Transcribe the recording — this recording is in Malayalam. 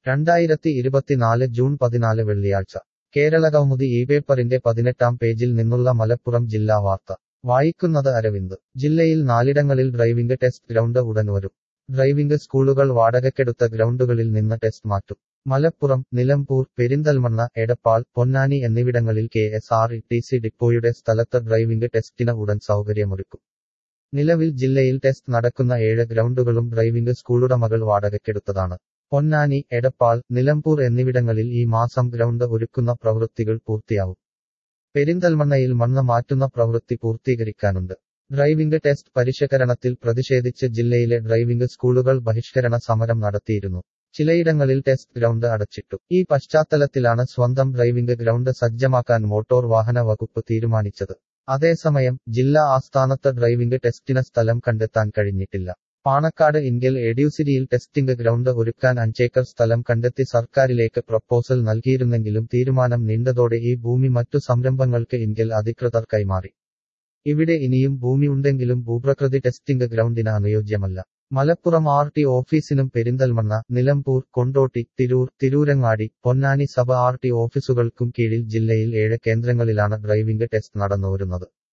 രണ്ടായിരത്തി ഇരുപത്തിനാല് ജൂൺ പതിനാല് വെള്ളിയാഴ്ച കേരളകൗമുദി ഈ പേപ്പറിന്റെ പതിനെട്ടാം പേജിൽ നിന്നുള്ള മലപ്പുറം ജില്ലാ വാർത്ത വായിക്കുന്നത് അരവിന്ദ് ജില്ലയിൽ നാലിടങ്ങളിൽ ഡ്രൈവിംഗ് ടെസ്റ്റ് ഗ്രൗണ്ട് ഉടൻ വരും ഡ്രൈവിംഗ് സ്കൂളുകൾ വാടകയ്ക്കെടുത്ത ഗ്രൗണ്ടുകളിൽ നിന്ന് ടെസ്റ്റ് മാറ്റും മലപ്പുറം നിലമ്പൂർ പെരിന്തൽമണ്ണ എടപ്പാൾ പൊന്നാനി എന്നിവിടങ്ങളിൽ K S R T C സി ഡിപ്പോയുടെ സ്ഥലത്ത് ഡ്രൈവിംഗ് ടെസ്റ്റിന് ഉടൻ സൗകര്യമൊരുക്കും നിലവിൽ ജില്ലയിൽ ടെസ്റ്റ് നടക്കുന്ന ഏഴ് ഗ്രൗണ്ടുകളും ഡ്രൈവിംഗ് സ്കൂളുടമകൾ വാടകയ്ക്കെടുത്തതാണ് പൊന്നാനി എടപ്പാൾ നിലമ്പൂർ എന്നിവിടങ്ങളിൽ ഈ മാസം ഗ്രൗണ്ട് ഒരുക്കുന്ന പ്രവൃത്തികൾ പൂർത്തിയാവും പെരിന്തൽമണ്ണയിൽ മണ്ണ് മാറ്റുന്ന പ്രവൃത്തി പൂർത്തീകരിക്കാനുണ്ട് ഡ്രൈവിംഗ് ടെസ്റ്റ് പരിഷ്കരണത്തിൽ പ്രതിഷേധിച്ച് ജില്ലയിലെ ഡ്രൈവിംഗ് സ്കൂളുകൾ ബഹിഷ്കരണ സമരം നടത്തിയിരുന്നു ചിലയിടങ്ങളിൽ ടെസ്റ്റ് ഗ്രൗണ്ട് അടച്ചിട്ടു ഈ പശ്ചാത്തലത്തിലാണ് സ്വന്തം ഡ്രൈവിംഗ് ഗ്രൗണ്ട് സജ്ജമാക്കാൻ മോട്ടോർ വാഹന വകുപ്പ് തീരുമാനിച്ചത് അതേസമയം ജില്ലാ ആസ്ഥാനത്ത് ഡ്രൈവിംഗ് ടെസ്റ്റിന് സ്ഥലം കണ്ടെത്താൻ കഴിഞ്ഞിട്ടില്ല പാണക്കാട് ഇൻഗൽ എഡ്യൂസിറ്റിയിൽ ടെസ്റ്റിംഗ് ഗ്രൗണ്ട് ഒരുക്കാൻ അഞ്ചേക്കർ സ്ഥലം കണ്ടെത്തി സർക്കാരിലേക്ക് പ്രപ്പോസൽ നൽകിയിരുന്നെങ്കിലും തീരുമാനം നീണ്ടതോടെ ഈ ഭൂമി മറ്റു സംരംഭങ്ങൾക്ക് ഇൻഗൽ അധികൃതർ കൈമാറി ഇവിടെ ഇനിയും ഭൂമി ഉണ്ടെങ്കിലും ഭൂപ്രകൃതി ടെസ്റ്റിംഗ് ഗ്രൗണ്ടിന് അനുയോജ്യമല്ല മലപ്പുറം ആർ ടി ഓഫീസിനും പെരിന്തൽമണ്ണ നിലമ്പൂർ കൊണ്ടോട്ടി തിരൂർ തിരൂരങ്ങാടി പൊന്നാനി സഭ ആർ ടി ഓഫീസുകൾക്കും കീഴിൽ ജില്ലയിൽ ഏഴ് കേന്ദ്രങ്ങളിലാണ് ഡ്രൈവിംഗ് ടെസ്റ്റ് നടന്നുവരുന്നത്